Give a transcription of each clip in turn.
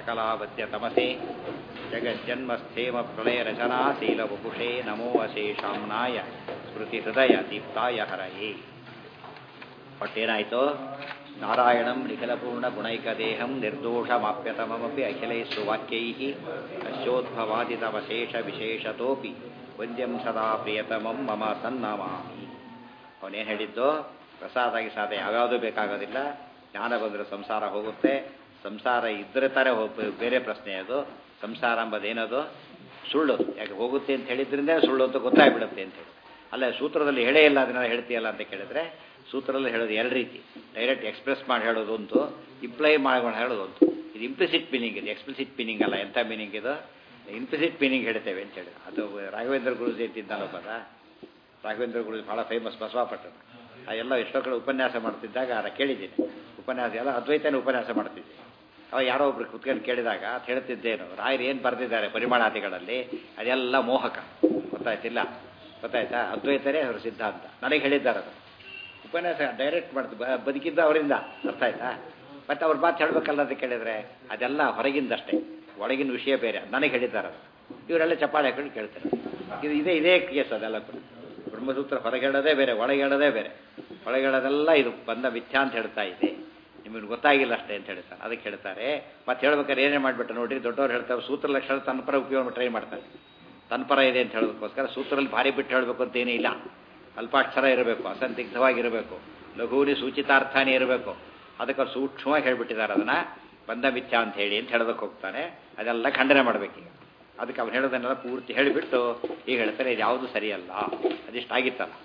सकलावद्य तमसे जगज्जन्मस्थेम प्रलयरचना शीलवपुषे नमो अशेषाम्नाय स्मृतिहृदय दीप्ताय हरये ಪಟ್ಟೇನಾಯಿತು ನಾರಾಯಣಂ ನಿಖಿಲಪೂರ್ಣ ಗುಣೈಕದೇಹಂ ನಿರ್ದೋಷಮಾಪ್ಯತಮಮಪಿ ಅಖಿಲೈಸ್ಸು ವಾಕ್ಯೈಃ ಅಸ್ಯೋದ್ಭವಾದಿತವಶೇಷ ವಿಶೇಷತೋಪಿ ವಂದ್ಯಂ ಸದಾ ಪ್ರಿಯತಮಂ ಮಮ ಸನ್ನಮಾಮಿ ಅವನೇನು ಹೇಳಿದ್ದು ಪ್ರಸಾದ ಗಿಸಾದ ಯಾವ್ಯಾವುದೂ ಬೇಕಾಗೋದಿಲ್ಲ ಜ್ಞಾನ ಬಂದರೆ ಸಂಸಾರ ಹೋಗುತ್ತೆ ಸಂಸಾರ ಇದ್ರೆ ತರ ಬೇರೆ ಪ್ರಶ್ನೆ ಅದು ಸಂಸಾರ ಎಂಬುದೇನದು ಸುಳ್ಳು ಯಾಕೆ ಹೋಗುತ್ತೆ ಅಂತ ಹೇಳಿದ್ರಿಂದ ಸುಳ್ಳು ಅಂತ ಗೊತ್ತಾಗ್ಬಿಡುತ್ತೆ ಅಂತ ಹೇಳಿ ಅಲ್ಲ ಸೂತ್ರದಲ್ಲಿ ಹೇಳೇ ಇಲ್ಲ ಅದನ್ನ ಹೇಳ್ತೀಯಲ್ಲ ಅಂತ ಕೇಳಿದ್ರೆ ಸೂತ್ರದಲ್ಲಿ ಹೇಳೋದು ಎರಡು ರೀತಿ ಡೈರೆಕ್ಟ್ ಎಕ್ಸ್ಪ್ರೆಸ್ ಮಾಡಿ ಹೇಳೋದು ಒಂದು ಇಂಪ್ಲೈ ಮಾಡ್ಕೊಂಡು ಹೇಳೋದು ಒಂದು ಇದು ಇಂಪ್ಲಿಸಿಟ್ ಮೀನಿಂಗ್ ಇದು ಎಕ್ಸ್ಪ್ಲಿಸಿಟ್ ಮೀನಿಂಗ್ ಅಲ್ಲ ಎಂಥ ಮೀನಿಂಗ್ ಇದು ಇಂಪ್ಲಿಸಿಟ್ ಮೀನಿಂಗ್ ಹೇಳ್ತೇವೆ ಅಂತ ಹೇಳಿ ಅದು ರಾಘವೇಂದ್ರ ಗುರುಜಿ ಅಂತಿದ್ದಾನೋ ಪದ ರಾಘವೇಂದ್ರ ಗುರುಜಿ ಭಾಳ ಫೇಮಸ್ ಬಸವಾಪಟ್ಟಣ ಆ ಎಲ್ಲ ಎಷ್ಟೋ ಕಡೆ ಉಪನ್ಯಾಸ ಮಾಡ್ತಿದ್ದಾಗ ಅದ ಕೇಳಿದ್ದೀನಿ ಉಪನ್ಯಾಸ ಎಲ್ಲ ಅದ್ವೈತನೇ ಉಪನ್ಯಾಸ ಮಾಡ್ತಿದ್ದೆ ಅವ ಯಾರೋ ಒಬ್ರು ಕುತ್ಕೊಂಡು ಕೇಳಿದಾಗ ಅಂತ ಹೇಳ್ತಿದ್ದೇನು ರಾಯರು ಏನು ಬರೆದಿದ್ದಾರೆ ಪರಿಮಾಣಾದಿಗಳಲ್ಲಿ ಅದೆಲ್ಲ ಮೋಹಕ ಗೊತ್ತಾಯ್ತಿಲ್ಲ ಗೊತ್ತಾಯ್ತಾ ಅದ್ವೈತರೇ ಅವರ ಸಿದ್ಧಾಂತ ನನಗೆ ಹೇಳಿದ್ದಾರೆ ಅದು ಉಪನ್ಯಾಸ ಡೈರೆಕ್ಟ್ ಮಾಡ್ತು ಬದುಕಿದ್ದು ಅವರಿಂದ ಅರ್ಥ ಆಯ್ತಾ ಮತ್ತೆ ಅವ್ರ ಮಾತು ಹೇಳ್ಬೇಕಲ್ಲ ಅಂತ ಕೇಳಿದ್ರೆ ಅದೆಲ್ಲ ಹೊರಗಿಂದಷ್ಟೇ ಒಳಗಿನ ವಿಷಯ ಬೇರೆ ನನಗೆ ಹೇಳಿದ್ದಾರೆ ಅದು ಇವರೆಲ್ಲ ಚಪ್ಪಾಳೆ ಹಾಕೊಂಡು ಕೇಳ್ತಾರೆ ಇದು ಇದೇ ಇದೇ ಕೇಸ್ ಅದೆಲ್ಲ ಕೂಡ ಬ್ರಹ್ಮಸೂತ್ರ ಹೊರಗೆ ಹೇಳೋದೇ ಬೇರೆ ಒಳಗೆ ಹೇಳೋದೇ ಬೇರೆ ಒಳಗೆ ಹೇಳೋದೆಲ್ಲ ಇದು ಬಂದ ಮಿಥ್ಯಾ ಅಂತ ಹೇಳ್ತಾ ಇದೆ ನಿಮಗೆ ಗೊತ್ತಾಗಿಲ್ಲ ಅಷ್ಟೇ ಅಂತ ಹೇಳ್ತಾರೆ ಅದಕ್ಕೆ ಹೇಳ್ತಾರೆ ಮತ್ತೆ ಹೇಳ್ಬೇಕಾದ್ರೆ ಏನೇ ಮಾಡಿಬಿಟ್ಟು ನೋಡಿ ದೊಡ್ಡವ್ರು ಹೇಳ್ತಾರೆ ಸೂತ್ರ ಲಕ್ಷಣ ತನ್ನ ಪರ ಉಪಯೋಗ ಟ್ರೈ ಮಾಡ್ತಾರೆ ತನ್ನ ಪರ ಇದೆ ಅಂತ ಹೇಳೋದಕ್ಕೋಸ್ಕರ ಸೂತ್ರದಲ್ಲಿ ಭಾರಿ ಬಿಟ್ಟು ಹೇಳಬೇಕು ಅಂತ ಏನೂ ಇಲ್ಲ ಅಲ್ಪಾಕ್ಷರ ಇರಬೇಕು ಅಸಂದಿಗ್ಧವಾಗಿರಬೇಕು ಲಘೂನಿ ಸೂಚಿತಾರ್ಥನೇ ಇರಬೇಕು ಅದಕ್ಕೆ ಸೂಕ್ಷ್ಮವಾಗಿ ಹೇಳ್ಬಿಟ್ಟಿದ್ದಾರೆ ಅದನ್ನು ಬಂದ ಮಿಥ್ಯಾ ಅಂತ ಹೇಳಿ ಅಂತ ಹೇಳೋದಕ್ಕೆ ಹೋಗ್ತಾನೆ ಅದೆಲ್ಲ ಖಂಡನೆ ಮಾಡಬೇಕೀಗ ಅದಕ್ಕೆ ಅವ್ನು ಹೇಳೋದನ್ನೆಲ್ಲ ಪೂರ್ತಿ ಹೇಳಿಬಿಟ್ಟು ಈಗ ಹೇಳ್ತಾರೆ ಇದು ಯಾವುದು ಸರಿಯಲ್ಲ ಅದಿಷ್ಟಾಗಿತ್ತಲ್ಲ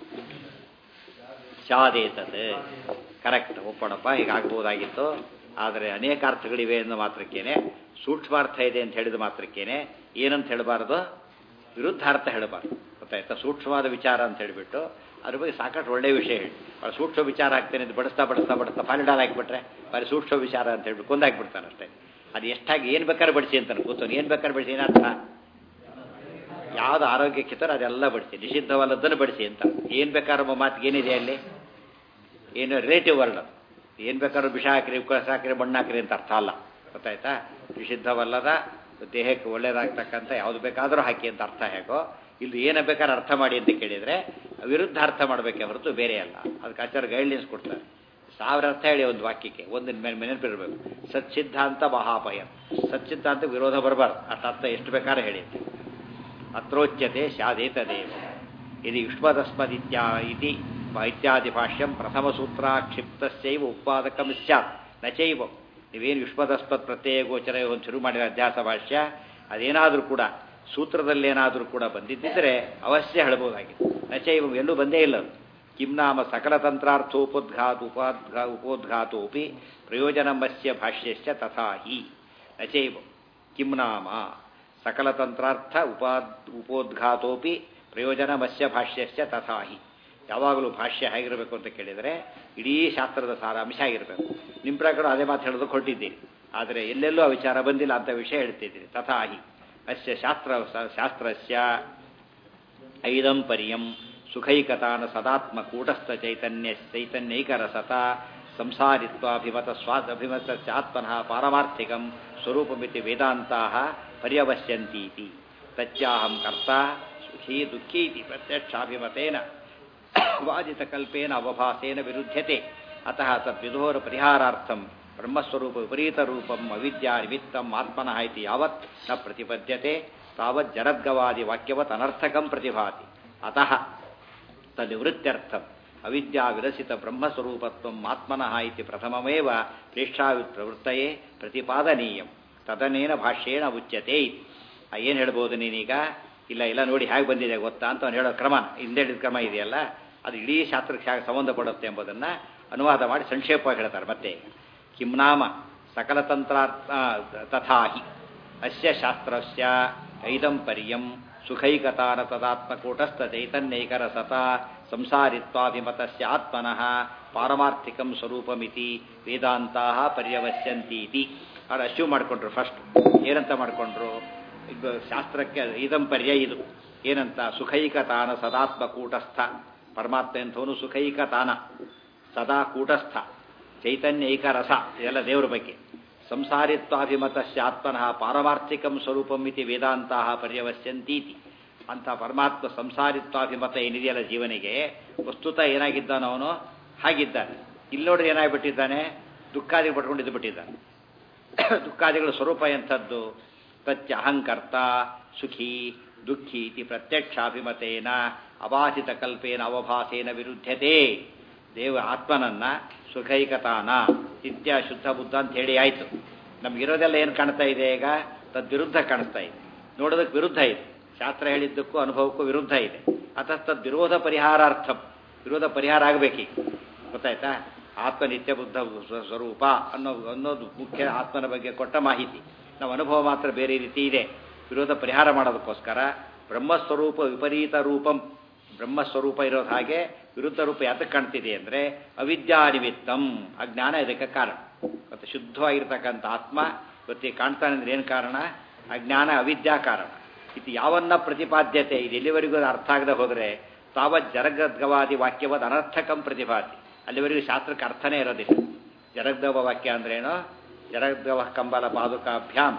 ಶಾದೇತದ್ ಕರೆಕ್ಟ್ ಒಪ್ಪಣಪ್ಪ ಹೀಗಾಗ್ಬೋದಾಗಿತ್ತು ಆದರೆ ಅನೇಕ ಅರ್ಥಗಳಿವೆ ಅನ್ನೋ ಮಾತ್ರಕ್ಕೇನೆ ಸೂಕ್ಷ್ಮಾರ್ಥ ಇದೆ ಅಂತ ಹೇಳಿದ ಮಾತ್ರಕ್ಕೇನೆ ಏನಂತ ಹೇಳಬಾರ್ದು ವಿರುದ್ಧಾರ್ಥ ಹೇಳಬಾರ್ದು ಗೊತ್ತಾಯ್ತಾ ಸೂಕ್ಷ್ಮವಾದ ವಿಚಾರ ಅಂತ ಹೇಳಿಬಿಟ್ಟು ಅದ್ರ ಬಗ್ಗೆ ಸಾಕಷ್ಟು ಒಳ್ಳೆಯ ವಿಷಯ ಹೇಳಿ ಭಾಳ ಸೂಕ್ಷ್ಮ ವಿಚಾರ ಆಗ್ತೇನೆ ಅಂತ ಬಡಿಸ್ತಾ ಬಡಿಸ್ತಾ ಬಡಿಸ್ತಾ ಪಾಲಿಡಾಲ್ ಹಾಕಿಬಿಟ್ರೆ ಬಾರಿ ಸೂಕ್ಷ್ಮ ವಿಚಾರ ಅಂತ ಹೇಳ್ಬಿಟ್ಟು ಕೊಂದಾಕ್ಬಿಡ್ತಾನೆ ಅಷ್ಟೇ ಅದು ಎಷ್ಟಾಗಿ ಏನು ಬೇಕಾದ್ರೆ ಬಡಿಸಿ ಅಂತಾನೆ ಕೂತವನು ಏನು ಬೇಕಾದ್ರೆ ಬಡಿಸಿ ಏನರ್ಥ ಯಾವ್ದು ಆರೋಗ್ಯಕ್ಕಿತ್ತರೋ ಅದೆಲ್ಲ ಬಡಿಸಿ ನಿಷಿದ್ಧವಲ್ಲದನ್ನು ಬಡಿಸಿ ಅಂತ ಏನು ಬೇಕಾದ್ರೂ ಮಾತಿಗೆ ಏನಿದೆ ಅಲ್ಲಿ ಏನು ರಿಲೇಟಿವ್ ವರ್ಡ್ ಅದು ಏನು ಬೇಕಾದ್ರೂ ವಿಷ ಹಾಕಿರಿ ಉಕ್ಕಸ ಹಾಕಿರಿ ಮಣ್ಣು ಹಾಕಿರಿ ಅಂತ ಅರ್ಥ ಅಲ್ಲ ಗೊತ್ತಾಯ್ತಾ ನಿಷಿದ್ಧವಲ್ಲದ ದೇಹಕ್ಕೆ ಒಳ್ಳೇದಾಗ್ತಕ್ಕಂಥ ಯಾವುದು ಬೇಕಾದರೂ ಹಾಕಿ ಅಂತ ಅರ್ಥ ಹೇಗೋ ಇಲ್ಲಿ ಏನು ಬೇಕಾದ್ರೆ ಅರ್ಥ ಮಾಡಿ ಅಂತ ಕೇಳಿದರೆ ವಿರುದ್ಧ ಅರ್ಥ ಮಾಡಬೇಕೆ ಹೊರತು ಬೇರೆ ಅಲ್ಲ ಅದಕ್ಕೆ ಆಚಾರ ಗೈಡ್ಲೈನ್ಸ್ ಕೊಡ್ತಾರೆ ಸಾವಿರ ಅರ್ಥ ಹೇಳಿ ಒಂದು ವಾಕ್ಯಕ್ಕೆ ಒಂದು ನೆನಪಿರಬೇಕು ಸಚ್ಚಿದ್ಧಾಂತ ಮಹಾಪಯ ಸಚ್ಚಿದ್ಧಾಂತ ವಿರೋಧ ಬರಬಾರ್ದು ಅಷ್ಟು ಅರ್ಥ ಎಷ್ಟು ಬೇಕಾದ್ರೆ ಹೇಳಿ ಅತ್ರೋಚ್ಯತೆ ಶಾದೇತದೇವ ಇದು ಯುಷ್ಮದಸ್ಮದಿತ್ಯಾ ಇತಿ ಇತ್ಯಾದಿ ಭಾಷ್ಯಂ ಪ್ರಥಮ ಸೂತ್ರ ಕ್ಷಿಪ್ತಸ್ಯೈವ ಉತ್ಪಾದಕಂ ಸ್ಯಾತ್ ನಚೈವ ನೀವೇನು ಯುಷ್ಮದಸ್ಮತ್ ಪ್ರತ್ಯಯ ಗೋಚರ ಒಂದು ಶುರು ಮಾಡಿದ ಅಧ್ಯಾಸ ಭಾಷ್ಯ ಅದೇನಾದರೂ ಕೂಡ ಸೂತ್ರದಲ್ಲೇನಾದರೂ ಕೂಡ ಬಂದಿದ್ದರೆ ಅವಶ್ಯ ಹೇಳಬಹುದಾಗಿದೆ ನಚೈವ ಎಲ್ಲೂ ಬಂದೇ ಇಲ್ಲ ಕಿಂ ನಾಮ ಸಕಲತಂತ್ರಾರ್ಥೋಪೋದ್ಘಾತ ಉಪಾದ್ಘಾ ಉಪೋದ್ಘಾತೋಪಿ ಪ್ರಯೋಜನಮಸ್ಯ ಭಾಷ್ಯಶ್ಚ ತಥಾ ಹಿ ನಚೈವ ಕಿಂ ನಾಮ ಸಕಲತಂತ್ರಾರ್ಥ ಉಪಾದ್ ಉಪೋದ್ಘಾತೋಪಿ ಪ್ರಯೋಜನಮಸ್ಯ ಭಾಷ್ಯಶ್ಚ ತಥಾ ಹಿ ಯಾವಾಗಲೂ ಭಾಷ್ಯ ಹೇಗಿರಬೇಕು ಅಂತ ಕೇಳಿದರೆ ಇಡೀ ಶಾಸ್ತ್ರದ ಸಾರಾಂಶ ಆಗಿರಬೇಕು ನಿಮ್ಮ ಪ್ರಕಾರ ಅದೇ ಮಾತು ಹೇಳೋದಕ್ಕೆ ಹೊರಟಿದ್ದೀರಿ ಆದರೆ ಎಲ್ಲೆಲ್ಲೂ ಆ ವಿಚಾರ ಬಂದಿಲ್ಲ ಅಂತ ವಿಷಯ ಹೇಳ್ತಿದ್ದೀರಿ ತಥಾ ಹಿ ಅಸ್ಯ ಶಾಸ್ತ್ರ ಶಾಸ್ತ್ರಸ್ಯ ಐದಂ ಪರ್ಯಂ ಸುಖೈಕತಾನ ಸದಾತ್ಮ ಕೂಟಸ್ಥ ಚೈತನ್ಯ ಚೈತನ್ಯೈಕರಸತ ಸಂಸಾರಿತ್ವಾಭಿಮತ ಸ್ವಾಭಿಮತ ಆತ್ಮನಃ ಪಾರಮಾರ್ಥಿಕಂ ಸ್ವರೂಪಮಿತಿ ವೇದಾಂತಾ ಪರ್ಯವಶ್ಯಂತೀತಿ ತಚ್ಚಾಹಂ ಕರ್ತ ಸುಖೀ ದುಃಖೀತಿ ಪ್ರತ್ಯಕ್ಷಾಭಿಮತೇನ ವಾದಿತಕಲ್ಪೇನ ಅವಭಾಸೇನ ವಿರುದ್ಧತೆ ಅತಃ ತದ್ವಿಧೋರ ಪರಿಹಾರಾರ್ಥಂ ಬ್ರಹ್ಮಸ್ವರೂಪ ವಿಪರೀತರೂಪಂ ಅವಿದ್ಯಾ ನಿಮಿತ್ತಂ ಆತ್ಮನಃ ಇತಿ ಯಾವತ್ ನ ಪ್ರತಿಪದ್ಯತೆ ತಾವತ್ ಜರದ್ಗವಾದಿ ವಾಕ್ಯವತ್ ಅನರ್ಥಕಂ ಪ್ರತಿಭಾತಿ ಅತಃ ತದ್ನಿವೃತ್ತ್ಯರ್ಥಂ ಅವಿದ್ಯಾ ವಿರಸಿತ ಬ್ರಹ್ಮಸ್ವರೂಪತ್ವಂ ಆತ್ಮನಃ ಇತಿ ಪ್ರಥಮಮೇವ ಪ್ರೇಕ್ಷಾವಿಪ್ರವೃತ್ತಯೇ ಪ್ರತಿಪಾದನೀಯಂ ತದನೇನ ಭಾಷ್ಯೇಣ ಉಚ್ಯತೆ ಇತಿ ಏನು ಹೇಳ್ಬೋದು ನೀನೀಗ ಇಲ್ಲ ಇಲ್ಲ ನೋಡಿ ಹೇಗೆ ಬಂದಿದೆ ಗೊತ್ತಾ ಅಂತ ಅವ್ನು ಹೇಳೋ ಕ್ರಮ ಹಿಂದೆ ಹೇಳಿದ ಕ್ರಮ ಇದೆಯಲ್ಲ ಅದು ಇಡೀ ಶಾಸ್ತ್ರಕ್ಕೆ ಹೇಗೆ ಸಂಬಂಧಪಡುತ್ತೆ ಎಂಬುದನ್ನು ಅನುವಾದ ಮಾಡಿ ಸಂಕ್ಷೇಪವಾಗಿ ಹೇಳ್ತಾರೆ ಮತ್ತೆ ಕಿಂ ನಾಮ ಸಕಲತಂತ್ರಾರ್ಥ ತಥಾಹಿ ಅಸ್ಯ ಶಾಸ್ತ್ರಸ್ಯ ಐದಂ ಪರ್ಯಂ ಸುಖೈಕತಾನ ತದಾತ್ಮಕೂಟಸ್ಥ ಚೈತನ್ಯೈಕರ ಸತ ಸಂಸಾರಿತ್ವಾಭಿಮತಸ್ಯ ಆತ್ಮನಃ ಪಾರಮಾರ್ಥಿಕಂ ಸ್ವರೂಪಮಿತಿ ವೇದಾಂತಾ ಪರ್ಯವಶ್ಯಂತೀತಿ ಅವ್ರು ಅಶ್ಯೂ ಮಾಡಿಕೊಂಡ್ರು ಫಸ್ಟ್ ಏನಂತ ಮಾಡಿಕೊಂಡ್ರು ಇದು ಶಾಸ್ತ್ರಕ್ಕೆ ಇದಂ ಪರ್ಯ ಇದು ಏನಂತ ಸುಖೈಕತಾನ ಸದಾತ್ಮ ಕೂಟಸ್ಥ ಪರಮಾತ್ಮ ಎಂಥವನು ಸುಖೈಕತಾನ ಸದಾ ಕೂಟಸ್ಥ ಚೈತನ್ಯ ಏಕ ರಸ ಇದೆಲ್ಲ ದೇವರ ಬಗ್ಗೆ ಸಂಸಾರಿತ್ವಾಭಿಮತಸ್ಯ ಆತ್ಮನಃ ಪಾರಮಾರ್ಥಿಕಂ ಸ್ವರೂಪಂ ಇತಿ ವೇದಾಂತಹ ಪರ್ಯವಶ್ಯಂತೀತಿ ಅಂತ ಪರಮಾತ್ಮ ಸಂಸಾರಿತ್ವಾಭಿಮತ ಏನಿದೆಯಲ್ಲ ಜೀವನಿಗೆ ವಸ್ತುತ ಏನಾಗಿದ್ದಾನೋ ಅವನು ಹಾಗಿದ್ದಾನೆ ಇಲ್ಲಿ ನೋಡ್ರಿ ಏನಾಗ್ಬಿಟ್ಟಿದ್ದಾನೆ ದುಃಖಾದಿ ಪಟ್ಕೊಂಡು ಇದು ಬಿಟ್ಟಿದ್ದಾನೆ ದುಃಖಾದಿಗಳ ಸ್ವರೂಪ ಎಂಥದ್ದು ತಚ್ಚ ಅಹಂಕರ್ತ ಸುಖಿ ದುಃಖಿ ಇತಿ ಪ್ರತ್ಯಕ್ಷಾಭಿಮತೇನ ಅಬಾಧಿತ ಕಲ್ಪೇನ ಅವಭಾಸೇನ ವಿರುದ್ಧತೆ ದೇವ ಆತ್ಮನನ್ನ ಸುಖೈಕತಾನ ನಿತ್ಯ ಶುದ್ಧ ಬುದ್ಧ ಅಂತ ಹೇಳಿ ಆಯ್ತು ನಮ್ಗಿರೋದೆಲ್ಲ ಏನು ಕಾಣ್ತಾ ಇದೆ ಈಗ ತದ್ವಿರುದ್ಧ ಕಾಣಿಸ್ತಾ ಇದೆ ನೋಡೋದಕ್ಕೆ ವಿರುದ್ಧ ಇದೆ ಶಾಸ್ತ್ರ ಹೇಳಿದ್ದಕ್ಕೂ ಅನುಭವಕ್ಕೂ ವಿರುದ್ಧ ಇದೆ ಅತಃ ತದ್ ವಿರೋಧ ಪರಿಹಾರಾರ್ಥಂ ವಿರೋಧ ಪರಿಹಾರ ಆಗಬೇಕೀಗ ಗೊತ್ತಾಯ್ತಾ ಆತ್ಮ ನಿತ್ಯ ಬುದ್ಧ ಸ್ವ- ಸ್ವರೂಪ ಅನ್ನೋ ಅನ್ನೋದು ಮುಖ್ಯ ಆತ್ಮನ ಬಗ್ಗೆ ಕೊಟ್ಟ ಮಾಹಿತಿ ನಾವು ಅನುಭವ ಮಾತ್ರ ಬೇರೆ ರೀತಿ ಇದೆ ವಿರೋಧ ಪರಿಹಾರ ಮಾಡೋದಕ್ಕೋಸ್ಕರ ಬ್ರಹ್ಮಸ್ವರೂಪ ವಿಪರೀತ ರೂಪಂ ಬ್ರಹ್ಮಸ್ವರೂಪ ಇರೋದು ಹಾಗೆ ವಿರುದ್ಧ ರೂಪ ಯಾತಕ್ಕೆ ಕಾಣ್ತಿದೆ ಅಂದರೆ ಅವಿದ್ಯಾನಿಮಿತ್ತಂ ಅಜ್ಞಾನ ಇದಕ್ಕೆ ಕಾರಣ ಮತ್ತು ಶುದ್ಧವಾಗಿರ್ತಕ್ಕಂಥ ಆತ್ಮ ಇವತ್ತಿಗೆ ಕಾಣ್ತಾನೆ ಅಂದ್ರೆ ಏನು ಕಾರಣ ಅಜ್ಞಾನ ಅವಿದ್ಯಾ ಕಾರಣ ಇದು ಯಾವನ್ನ ಪ್ರತಿಪಾದ್ಯತೆ ಇದು ಎಲ್ಲಿವರೆಗೂ ಅದು ಅರ್ಥ ಆಗದೆ ಹೋದರೆ ತಾವತ್ ಜರಗದ್ಗವಾದಿ ವಾಕ್ಯವದ್ ಅನರ್ಥಕಂ ಪ್ರತಿಪಾದಿ ಅಲ್ಲಿವರೆಗೂ ಶಾಸ್ತ್ರಕ್ಕೆ ಅರ್ಥನೇ ಇರೋದಿಲ್ಲ ಜರಗ್ದವ ವಾಕ್ಯ ಅಂದ್ರೇನು ಜರಗ್ದವ ಕಂಬಲ ಪಾದುಕಾಭ್ಯಾಮ್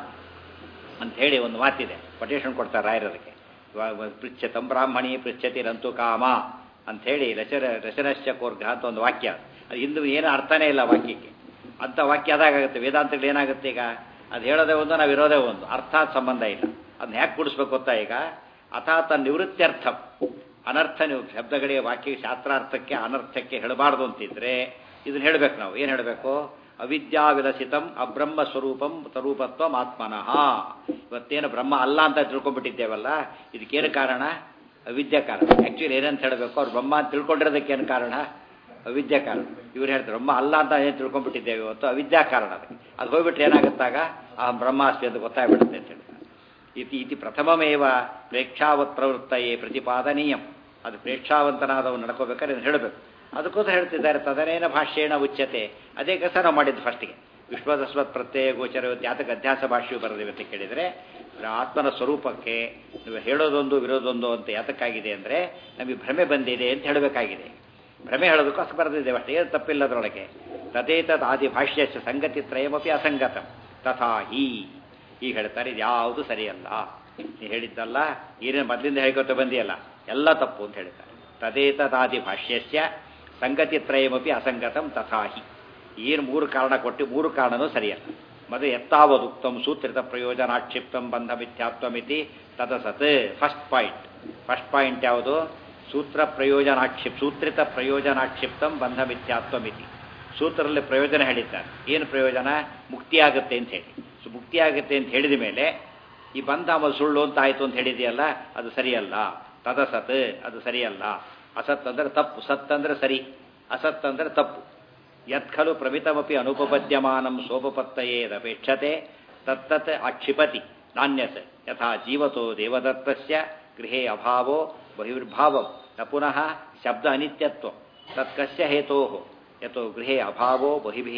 ಅಂತ ಹೇಳಿ ಒಂದು ಮಾತಿದೆ ಕೊಟೇಶನ್ ಕೊಡ್ತಾರೆ ರಾಯರದಕ್ಕೆ ಪೃಚ್ಛತಂ ಬ್ರಾಹ್ಮಣಿ ಪೃಚ್ಛತಿರಂತು ಕಾಮ ಅಂತ ಹೇಳಿ ರಚನ ರಚನಶ್ಚ ಕೋರ್ಗ ಅಂತ ಒಂದು ವಾಕ್ಯ ಅದು ಹಿಂದೂ ಏನು ಅರ್ಥನೇ ಇಲ್ಲ ವಾಕ್ಯಕ್ಕೆ ಅಂಥ ವಾಕ್ಯ ಅದಾಗುತ್ತೆ ವೇದಾಂತಗಳು ಏನಾಗುತ್ತೆ ಈಗ ಅದು ಹೇಳೋದೇ ಒಂದು ನಾವು ಇರೋದೇ ಒಂದು ಅರ್ಥಾತ್ ಸಂಬಂಧ ಇಲ್ಲ ಅದನ್ನ ಯಾಕೆ ಕೂಡಿಸ್ಬೇಕು ಗೊತ್ತಾ ಈಗ ಅಥಾತ ನಿವೃತ್ತ್ಯರ್ಥ ಅನರ್ಥ ನೀವು ಶಬ್ದಗಳಿಗೆ ವಾಕ್ಯ ಶಾಸ್ತ್ರಾರ್ಥಕ್ಕೆ ಅನರ್ಥಕ್ಕೆ ಹೇಳಬಾರ್ದು ಅಂತಿದ್ರೆ ಇದನ್ನ ಹೇಳಬೇಕು ನಾವು ಏನು ಹೇಳಬೇಕು ಅವಿದ್ಯಾವಿಲಸಿತಂ ಅಬ್ರಹ್ಮ ಸ್ವರೂಪಂ ಸ್ವರೂಪತ್ವಂ ಆತ್ಮನಃ ಇವತ್ತೇನು ಬ್ರಹ್ಮ ಅಲ್ಲ ಅಂತ ತಿಳ್ಕೊಂಡ್ಬಿಟ್ಟಿದ್ದೇವಲ್ಲ ಇದಕ್ಕೇನು ಕಾರಣ ಅವಿದ್ಯಾ ಕಾರಣ ಆ್ಯಕ್ಚುಲಿ ಏನಂತ ಹೇಳಬೇಕು ಅವ್ರು ಬ್ರಹ್ಮ ಅಂತ ತಿಳ್ಕೊಂಡಿರೋದಕ್ಕೇನು ಕಾರಣ ಅವಿದ್ಯಾ ಕಾರಣ ಇವ್ರು ಹೇಳ್ತಾರೆ ಬ್ರಹ್ಮ ಅಲ್ಲ ಅಂತ ಏನು ತಿಳ್ಕೊಂಡ್ಬಿಟ್ಟಿದ್ದೇವೆ ಇವತ್ತು ಅವಿದ್ಯಾ ಕಾರಣ ಅದಕ್ಕೆ ಅದು ಹೋಗ್ಬಿಟ್ರೆ ಏನಾಗುತ್ತಾಗ ಆ ಬ್ರಹ್ಮಾಸ್ತಿ ಅಂತ ಗೊತ್ತಾಗ್ಬಿಡುತ್ತೆ ಅಂತ ಹೇಳ್ತಾರೆ ಇತಿ ಇತಿ ಪ್ರಥಮಮೇವ ಪ್ರೇಕ್ಷಾವತ್ ಪ್ರವೃತ್ತಯೇ ಪ್ರತಿಪಾದನೀಯಂ ಅದು ಪ್ರೇಕ್ಷಾವಂತನಾದವನು ನಡ್ಕೋಬೇಕಾದ್ರೆ ಇದನ್ನು ಹೇಳಬೇಕು ಅದಕ್ಕೋಸ್ಕರ ಹೇಳ್ತಿದ್ದಾರೆ ತದನೇನ ಭಾಷ್ಯೇಣ ಉಚ್ಯತೆ ಅದೇ ಕೆಲಸ ನಾವು ಮಾಡಿದ್ದು ಫಸ್ಟಿಗೆ ವಿಶ್ವದಸ್ವತ್ ಪ್ರತ್ಯಯ ಗೋಚರ ಇವತ್ತು ಯಾತಕ್ಕೆ ಅಧ್ಯಾಸ ಭಾಷೆಯು ಬರೆದಿವೆ ಅಂತ ಕೇಳಿದರೆ ಆತ್ಮನ ಸ್ವರೂಪಕ್ಕೆ ನೀವು ಹೇಳೋದೊಂದು ವಿರೋಧೊಂದು ಅಂತ ಯಾತಕ್ಕಾಗಿದೆ ಅಂದರೆ ನಮಗೆ ಭ್ರಮೆ ಬಂದಿದೆ ಅಂತ ಹೇಳಬೇಕಾಗಿದೆ ಭ್ರಮೆ ಹೇಳೋದಕ್ಕೋಸ್ಕರ ಬರೆದಿದ್ದೇವೆ ಅಷ್ಟೇ ಏನು ತಪ್ಪಿಲ್ಲ ಅದರೊಳಗೆ ತದೇತದ್ ಆದಿ ಭಾಷ್ಯಸ್ಯ ಸಂಗತಿ ತ್ರಯಮಪಿ ಅಸಂಗತಂ ತಥಾ ಹೀ ಈಗ ಹೇಳ್ತಾರೆ ಇದು ಯಾವುದು ಸರಿಯಲ್ಲ ನೀ ಹೇಳಿದ್ದಲ್ಲ ಏನೇನು ಮೊದಲಿಂದ ಹೇಳ್ಕೊತ ಬಂದಿಯಲ್ಲ ಎಲ್ಲ ತಪ್ಪು ಅಂತ ಹೇಳ್ತಾರೆ ತದೇತದಾದಿ ಭಾಷ್ಯಸ್ಯ ಸಂಗತಿ ತ್ರಯಮಪಿ ಅಸಂಗತಂ ತಥಾಹಿ ಏನು ಮೂರು ಕಾರಣ ಕೊಟ್ಟು ಮೂರು ಕಾರಣನೂ ಸರಿಯಲ್ಲ ಮೊದಲು ಎತ್ತಾವದುಕ್ತಂ ಸೂತ್ರಿತ ಪ್ರಯೋಜನಾಕ್ಷಿಪ್ತಂ ಬಂಧ ಮಿಥ್ಯಾತ್ವಮಿತಿ ತದಸತ್ ಫಸ್ಟ್ ಪಾಯಿಂಟ್ ಫಸ್ಟ್ ಪಾಯಿಂಟ್ ಯಾವುದು ಸೂತ್ರ ಪ್ರಯೋಜನಾಕ್ಷಿಪ್ ಸೂತ್ರಿತ ಪ್ರಯೋಜನಾಕ್ಷಿಪ್ತಂ ಬಂಧ ಮಿಥ್ಯಾತ್ವಮಿತಿ ಸೂತ್ರದಲ್ಲಿ ಪ್ರಯೋಜನ ಹೇಳಿದ್ದಾರೆ ಏನು ಪ್ರಯೋಜನ ಮುಕ್ತಿಯಾಗುತ್ತೆ ಅಂತ ಹೇಳಿ ಸೊ ಮುಕ್ತಿಯಾಗುತ್ತೆ ಅಂತ ಹೇಳಿದ ಮೇಲೆ ಈ ಬಂಧ ಆಮೇಲೆ ಸುಳ್ಳು ಅಂತ ಆಯಿತು ಅಂತ ಹೇಳಿದೆಯಲ್ಲ ಅದು ಸರಿಯಲ್ಲ ತದಸತ್ ಅದು ಸರಿಯಲ್ಲ ಅಸತ್ ಅಂದ್ರೆ ತಪ್ಪು ಸತ್ ಅಂದ್ರೆ ಸರಿ ಅಸತ್ ಅಂದ್ರೆ ತಪ್ಪು ಯತ್ ಖಲು ಪ್ರಮಿತಮಪಿ ಅನುಪಪದ್ಯಮಾನಂ ಸೋಪಪತ್ತಯೇದಪೇಕ್ಷತೆ ತತ್ತತ್ ಆಕ್ಷಿಪತಿ ನಾಣ್ಯತ್ ಯಥಾ ಜೀವತೋ ದೇವದತ್ತಸ್ಯ ಗೃಹೇ ಅಭಾವೋ ಬಹಿರ್ಭಾವಂ ನ ಪುನಃ ಶಬ್ದ ಅನಿತ್ಯತ್ವ ತತ್ಕಸ್ಯ ಹೇತೋ ಯಥೋ ಗೃಹೇ ಅಭಾವೋ ಬಹಿಭಿಃ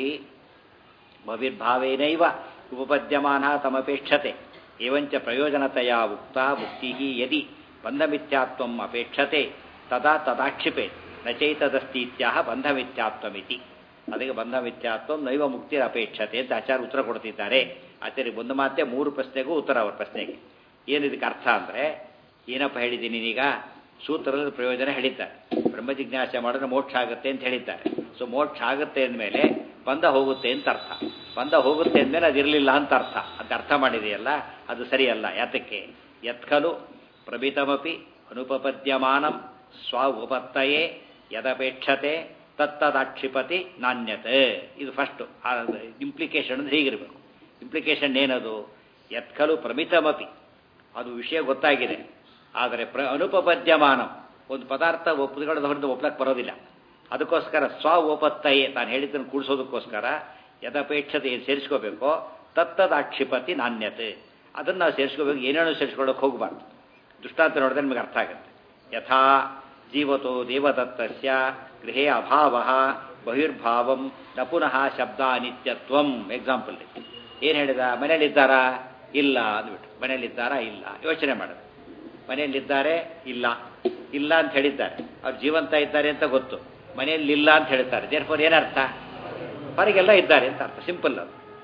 ಭವಿರ್ಭಾವೇನೈವ ಉಪಪದ್ಯಮಾನ ತಮಪೇಕ್ಷತೆ ಏವಂಚ ಪ್ರಯೋಜನತೆಯ ಉಕ್ತ ಮುಕ್ತಿ ಯದಿ ಬಂಧಮಿಥ್ಯಾತ್ವಂ ಅಪೇಕ್ಷತೆ ತದಾ ತದಾಕ್ಷಿಪೆ ನಚೈತದಸ್ತೀತ್ಯಾಹ ಬಂಧಮಿಥ್ಯಾತ್ವಮಿತಿ ಅದಕ್ಕೆ ಬಂಧಮಿಥ್ಯಾತ್ವಂ ನೈವ ಮುಕ್ತಿ ಅಪೇಕ್ಷತೆ ಅಂತ ಆಚಾರ್ಯ ಉತ್ತರ ಕೊಡ್ತಿದ್ದಾರೆ ಆಚಾರ್ಯ ಒಂದು ಮಾತೆ ಮೂರು ಪ್ರಶ್ನೆಗೂ ಉತ್ತರ ಅವರ ಪ್ರಶ್ನೆಗೆ ಏನು ಇದಕ್ಕೆ ಅರ್ಥ ಅಂದರೆ ಏನಪ್ಪ ಹೇಳಿದ್ದೀನಿ ನೀನೀಗ ಸೂತ್ರದ ಪ್ರಯೋಜನ ಹೇಳಿದ್ದಾರೆ ಬ್ರಹ್ಮ ಜಿಜ್ಞಾಸೆ ಮಾಡಿದ್ರೆ ಮೋಕ್ಷ ಆಗುತ್ತೆ ಅಂತ ಹೇಳಿದ್ದಾರೆ ಸೊ ಮೋಕ್ಷ ಆಗುತ್ತೆ ಅಂದಮೇಲೆ ಬಂದ ಹೋಗುತ್ತೆ ಅಂತ ಅರ್ಥ ಬಂದ ಹೋಗುತ್ತೆ ಅಂದಮೇಲೆ ಅದಿರಲಿಲ್ಲ ಅಂತ ಅರ್ಥ ಅದು ಅರ್ಥ ಮಾಡಿದೆಯಲ್ಲ ಅದು ಸರಿಯಲ್ಲ ಯಾತಕ್ಕೆ ಯತ್ಕಲು ಪ್ರಭಿತಮಪಿ ಅನುಪಪದ್ಯಮಾನಂ ಸ್ವ ಉಪತ್ತಯೇ ಯದಪೇಕ್ಷತೆ ತತ್ತದಾಕ್ಷಿಪತಿ ನಾಣ್ಯತೆ ಇದು ಫಸ್ಟು ಇಂಪ್ಲಿಕೇಶನ್ ಅಂದ್ರೆ ಹೀಗಿರಬೇಕು ಇಂಪ್ಲಿಕೇಶನ್ ಏನದು ಯತ್ಕಲು ಪ್ರಮಿತಮಪಿ ಅದು ವಿಷಯ ಗೊತ್ತಾಗಿದೆ ಆದರೆ ಪ್ರ ಅನುಪಪದ್ಯಮಾನಂ ಒಂದು ಪದಾರ್ಥ ಒಪ್ಪುಗಳದ ಹೊರತು ಒಪ್ಲಕ್ಕೆ ಬರೋದಿಲ್ಲ ಅದಕ್ಕೋಸ್ಕರ ಸ್ವ ಓಪತ್ತಯೇ ತಾನು ಹೇಳಿದ್ದನ್ನು ಕೂಡಿಸೋದಕ್ಕೋಸ್ಕರ ಯದಪೇಕ್ಷತೆ ಏನು ಸೇರಿಸ್ಕೋಬೇಕೋ ತತ್ತದ ಆಕ್ಷಿಪತಿ ನಾಣ್ಯತೆ ಅದನ್ನು ನಾವು ಸೇರಿಸ್ಕೋಬೇಕು ಏನೇನೋ ಸೇರಿಸ್ಕೊಳ್ಳೋಕೆ ಹೋಗಬಾರ್ದು ದೃಷ್ಟಾಂತ ನೋಡಿದ್ರೆ ನಿಮಗೆ ಅರ್ಥ ಆಗುತ್ತೆ ಯಥಾ ಜೀವತೋ ದೇವದತ್ತಸ್ಯ ಗೃಹೇ ಅಭಾವ ಬಹಿರ್ಭಾವಂ ನ ಪುನಃ ಶಬ್ದ ಅನಿತ್ಯತ್ವಂ ಎಕ್ಸಾಂಪಲ್ ಏನು ಹೇಳಿದ ಮನೇಲಿದ್ದಾರಾ ಇಲ್ಲ ಅಂದ್ಬಿಟ್ಟು ಮನೇಲಿದ್ದಾರಾ ಇಲ್ಲ ಯೋಚನೆ ಮಾಡೋದು ಮನೆಯಲ್ಲಿದ್ದಾರೆ ಇಲ್ಲ ಇಲ್ಲ ಅಂತ ಹೇಳಿದ್ದಾರೆ ಅವ್ರು ಜೀವಂತ ಇದ್ದಾರೆ ಅಂತ ಗೊತ್ತು ಮನೆಯಲ್ಲಿ ಇಲ್ಲ ಅಂತ ಹೇಳ್ತಾರೆ ದೇರ್ಫೋರ್ ಏನರ್ಥ ಹೊರಗೆಲ್ಲ ಇದ್ದಾರೆ ಅಂತ ಅರ್ಥ ಸಿಂಪಲ್ ಅದು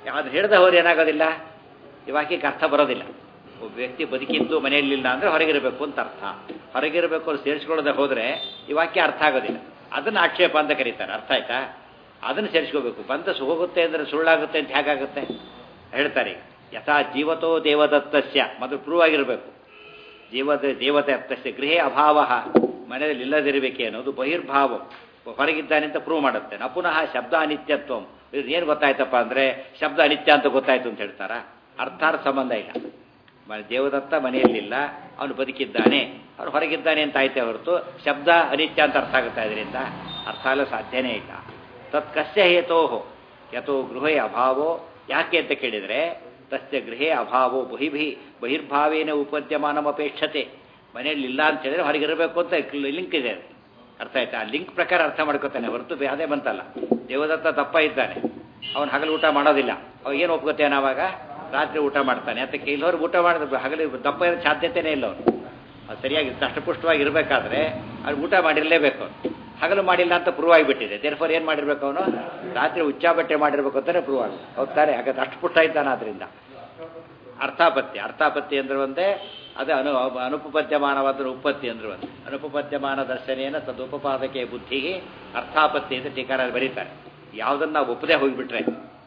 ಅದು ಹೇಳ್ದೆ ಹೋದ್ರೆ ಏನಾಗೋದಿಲ್ಲ ಈ ವಾಕ್ಯಕ್ಕೆ ಅರ್ಥ ಬರೋದಿಲ್ಲ ಒಬ್ಬ ವ್ಯಕ್ತಿ ಬದುಕಿದ್ದು ಮನೆಯಲ್ಲಿಲ್ಲ ಅಂದರೆ ಹೊರಗಿರಬೇಕು ಅಂತ ಅರ್ಥ ಹೊರಗಿರಬೇಕು ಅಂತ ಸೇರಿಸ್ಕೊಳ್ಳೋದೇ ಹೋದರೆ ಈ ವಾಕ್ಯ ಅರ್ಥ ಆಗೋದಿಲ್ಲ ಅದನ್ನು ಆಕ್ಷೇಪ ಅಂತ ಕರೀತಾರೆ ಅರ್ಥ ಆಯ್ತಾ ಅದನ್ನು ಸೇರಿಸ್ಕೋಬೇಕು ಬಂದ ಹೋಗುತ್ತೆ ಅಂದರೆ ಸುಳ್ಳಾಗುತ್ತೆ ಅಂತ ಹೇಗಾಗುತ್ತೆ ಹೇಳ್ತಾರೆ ಯಥಾ ಜೀವತೋ ದೇವದತ್ತಸ್ಯ ಮೊದಲು ಪ್ರೂವ್ ಆಗಿರಬೇಕು ಜೀವದ ದೇವತೆ ಅತ್ತಸ್ಯ ಗೃಹೇ ಅಭಾವ ಮನೆಯಲ್ಲಿ ಇಲ್ಲದಿರಬೇಕೆ ಅನ್ನೋದು ಬಹಿರ್ಭಾವ ಹೊರಗಿದ್ದಾನೆ ಅಂತ ಪ್ರೂವ್ ಮಾಡುತ್ತೆ ನ ಪುನಃ ಶಬ್ದ ಅನಿತ್ಯತ್ವ ಏನು ಗೊತ್ತಾಯ್ತಪ್ಪ ಅಂದರೆ ಶಬ್ದ ಅನಿತ್ಯ ಅಂತ ಗೊತ್ತಾಯ್ತು ಅಂತ ಹೇಳ್ತಾರ ಅರ್ಥಾರ್ಥ ಸಂಬಂಧ ಇಲ್ಲ ಮನೆ ದೇವದತ್ತ ಮನೆಯಲ್ಲಿಲ್ಲ ಅವನು ಬದುಕಿದ್ದಾನೆ ಅವನು ಹೊರಗಿದ್ದಾನೆ ಅಂತ ಆಯ್ತೆ ಹೊರತು ಶಬ್ದ ಅನಿತ್ಯ ಅಂತ ಅರ್ಥ ಆಗುತ್ತಾ ಇದರಿಂದ ಅರ್ಥ ಆಗಲು ಸಾಧ್ಯನೇ ಇಲ್ಲ ತತ್ ಕಸ್ಯ ಹೇತೋ ಯಥೋ ಗೃಹೇ ಅಭಾವೋ ಯಾಕೆ ಅಂತ ಕೇಳಿದರೆ ತಸ್ಯ ಗೃಹೇ ಅಭಾವೋ ಬಹಿಭಿ ಬಹಿರ್ಭಾವೇನ ಉಪದ್ಯಮಾನಮಪೇಕ್ಷತೆ ಮನೆಯಲ್ಲಿ ಇಲ್ಲ ಅಂತ ಹೇಳಿದ್ರೆ ಹೊರಗಿರಬೇಕು ಅಂತ ಲಿಂಕ್ ಇದೆ ಅದು. ಅರ್ಥ ಆಯ್ತಾ ಆ ಲಿಂಕ್ ಪ್ರಕಾರ ಅರ್ಥ ಮಾಡ್ಕೋತಾನೆ ಹೊರತು ಬೇ- ಅದೇ ಬಂತಲ್ಲ ದೇವದತ್ತ ತಪ್ಪ ಇದ್ದಾನೆ ಅವನು ಹಗಲು ಊಟ ಮಾಡೋದಿಲ್ಲ ಅವ ಏನು ಒಪ್ಕೋತೇನೆ ಅವಾಗ ರಾತ್ರಿ ಊಟ ಮಾಡ್ತಾನೆ ಅದಕ್ಕೆ ಇಲ್ಲವ್ರಿಗೆ ಊಟ ಮಾಡಿದ್ರೆ ಹಗಲು ದಪ್ಪ ಇರೋ ಸಾಧ್ಯತೆನೇ ಇಲ್ಲ ಅವನು ಅದು ಸರಿಯಾಗಿ ದಷ್ಟಪುಷ್ಟವಾಗಿ ಇರಬೇಕಾದ್ರೆ ಅವ್ರು ಊಟ ಮಾಡಿರಲೇಬೇಕು ಅವನು ಹಗಲು ಮಾಡಿಲ್ಲ ಅಂತ ಪ್ರೂವ್ ಆಗಿಬಿಟ್ಟಿದೆ ದೇರ್ಫೋರ್ ಏನು ಮಾಡಿರ್ಬೇಕು ಅವನು ರಾತ್ರಿ ಉಚ್ಚಾಬಟ್ಟೆ ಮಾಡಿರ್ಬೇಕು ಅಂತಾನೆ ಪ್ರೂವ್ ಆಗುತ್ತೆ ಹೋಗ್ತಾರೆ ಹಾಗಾದ್ರೆ ಅಷ್ಟಪುಷ್ಟ ಇದ್ದಾನೆ ಅದರಿಂದ ಅರ್ಥಾಪತ್ತಿ ಅರ್ಥಾಪತ್ತಿ ಅಂದ್ರೆ ಒಂದೇ ಅದು ಅನು ಅನುಪಪದ್ಯಮಾನವಾದ ಉತ್ಪತ್ತಿ ಅಂದ್ರೆ ಒಂದು ಅನುಪಪದ್ಯಮಾನ ದರ್ಶನೇನ ತದುಪಪಾದಕೆ ಬುದ್ಧಿಗೆ ಅರ್ಥಾಪತ್ತಿ ಅಂತ ಟೀಕಾರ ಬರೀತಾರೆ ಯಾವುದನ್ನ ನಾವು ಒಪ್ಪದೆ ಹೋಗಿಬಿಟ್ರೆ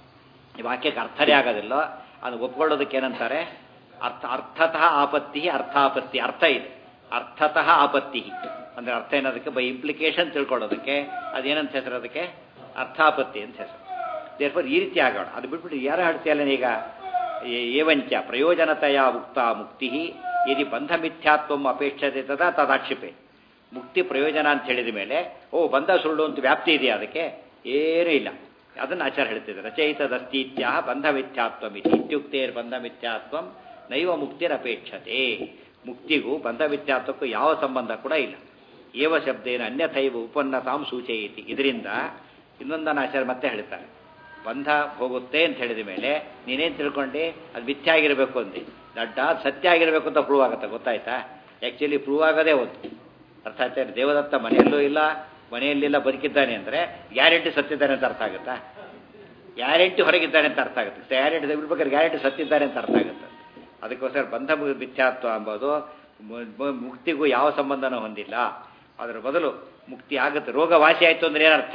ಈ ವಾಕ್ಯಕ್ಕೆ ಅರ್ಥನೇ ಆಗೋದಿಲ್ಲ ಅದು ಒಪ್ಕೊಳ್ಳೋದಕ್ಕೆ ಏನಂತಾರೆ ಅರ್ಥ ಅರ್ಥತಃ ಆಪತ್ತಿ ಅರ್ಥಾಪತ್ತಿ ಅರ್ಥ ಇದೆ ಅರ್ಥತಃ ಆಪತ್ತಿ ಅಂದ್ರೆ ಅರ್ಥ ಏನದಕ್ಕೆ ಬೈ ಇಂಪ್ಲಿಕೇಶನ್ ತಿಳ್ಕೊಳ್ಳೋದಕ್ಕೆ ಅದೇನಂತ ಹೆಸರು ಅದಕ್ಕೆ ಅರ್ಥಾಪತ್ತಿ ಅಂತ ಹೆಸರು ದೇರ್ಫೋರ್ ಈ ರೀತಿ ಆಗೋಣ ಅದು ಬಿಟ್ಬಿಟ್ಟು ಯಾರು ಹೇಳ್ತೀಯಲ್ಲ ಈಗ ಏ- ಏವಂಚ ಪ್ರಯೋಜನತೆಯ ಉಕ್ತ ಮುಕ್ತಿ ಯದಿ ಬಂಧ ಮಿಥ್ಯಾತ್ವ ಅಪೇಕ್ಷತೆ ತದಾ ತದಾಕ್ಷಿಪೆ ಮುಕ್ತಿ ಪ್ರಯೋಜನ ಅಂತ ಹೇಳಿದ ಮೇಲೆ ಓ ಬಂಧ ಸುಳ್ಳು ಅಂತ ವ್ಯಾಪ್ತಿ ಇದೆಯಾ ಅದಕ್ಕೆ ಏನೂ ಇಲ್ಲ ಅದನ್ನು ಆಚಾರ ಹೇಳ್ತಿದ್ದಾರೆ ರಚಯಿತದಸ್ತೀತ್ಯ ಬಂಧ ಮಿಥ್ಯಾತ್ವ ಮಿತಿ ಇತ್ಯುಕ್ತೇರ್ ಬಂಧ ಮಿಥ್ಯಾತ್ವ ನೈವ ಮುಕ್ತಿರಪೇಕ್ಷತೆ ಮುಕ್ತಿಗೂ ಬಂಧ ಮಿಥ್ಯಾತ್ವಕ್ಕೂ ಯಾವ ಸಂಬಂಧ ಕೂಡ ಇಲ್ಲ ಏವ ಶಬ್ದೇನ ಅನ್ಯಥೈವ ಉಪನ್ನತಾಂ ಸೂಚಯಿತಿ ಇದರಿಂದ ಇನ್ನೊಂದನ್ನು ಆಚಾರ ಮತ್ತೆ ಹೇಳ್ತಾರೆ ಬಂಧ ಹೋಗುತ್ತೆ ಅಂತ ಹೇಳಿದ ಮೇಲೆ ನೀನೇನು ತಿಳ್ಕೊಂಡು ಅದು ಮಿಥ್ಯ ಆಗಿರಬೇಕು ಅಂದೆ ದಡ್ಡ ಸತ್ಯ ಆಗಿರಬೇಕು ಅಂತ ಪ್ರೂವ್ ಆಗುತ್ತೆ ಗೊತ್ತಾಯ್ತಾ ಆ್ಯಕ್ಚುಲಿ ಪ್ರೂವ್ ಆಗೋದೇ ಒಂದು ಅರ್ಥ ಆಯ್ತಾ ದೇವದತ್ತ ಮನೆಯಲ್ಲೂ ಇಲ್ಲ ಮನೆಯಲ್ಲಿಲ್ಲ ಬದುಕಿದ್ದಾನೆ ಅಂದರೆ ಗ್ಯಾರಂಟಿ ಸತ್ತಿದ್ದಾನೆ ಅಂತ ಅರ್ಥ ಆಗುತ್ತಾ ಗ್ಯಾರಂಟಿ ಹೊರಗಿದ್ದಾನೆ ಅಂತ ಅರ್ಥ ಆಗುತ್ತೆ ಗ್ಯಾರಂಟಿ ಬಿಡ್ಬೇಕಾದ್ರೆ ಗ್ಯಾರಂಟಿ ಸತ್ತಿದ್ದಾನೆ ಅಂತ ಅರ್ಥ ಆಗುತ್ತೆ ಅದಕ್ಕೋಸ್ಕರ ಬಂಧ ಮು- ಮಿಥ್ಯಾತ್ವ ಎಂಬುದು ಮು- ಮು- ಮುಕ್ತಿಗೂ ಯಾವ ಸಂಬಂಧನೂ ಹೊಂದಿಲ್ಲ ಅದರ ಬದಲು ಮುಕ್ತಿ ಆಗುತ್ತೆ ರೋಗ ವಾಸಿ ಆಯಿತು ಅಂದ್ರೆ ಏನರ್ಥ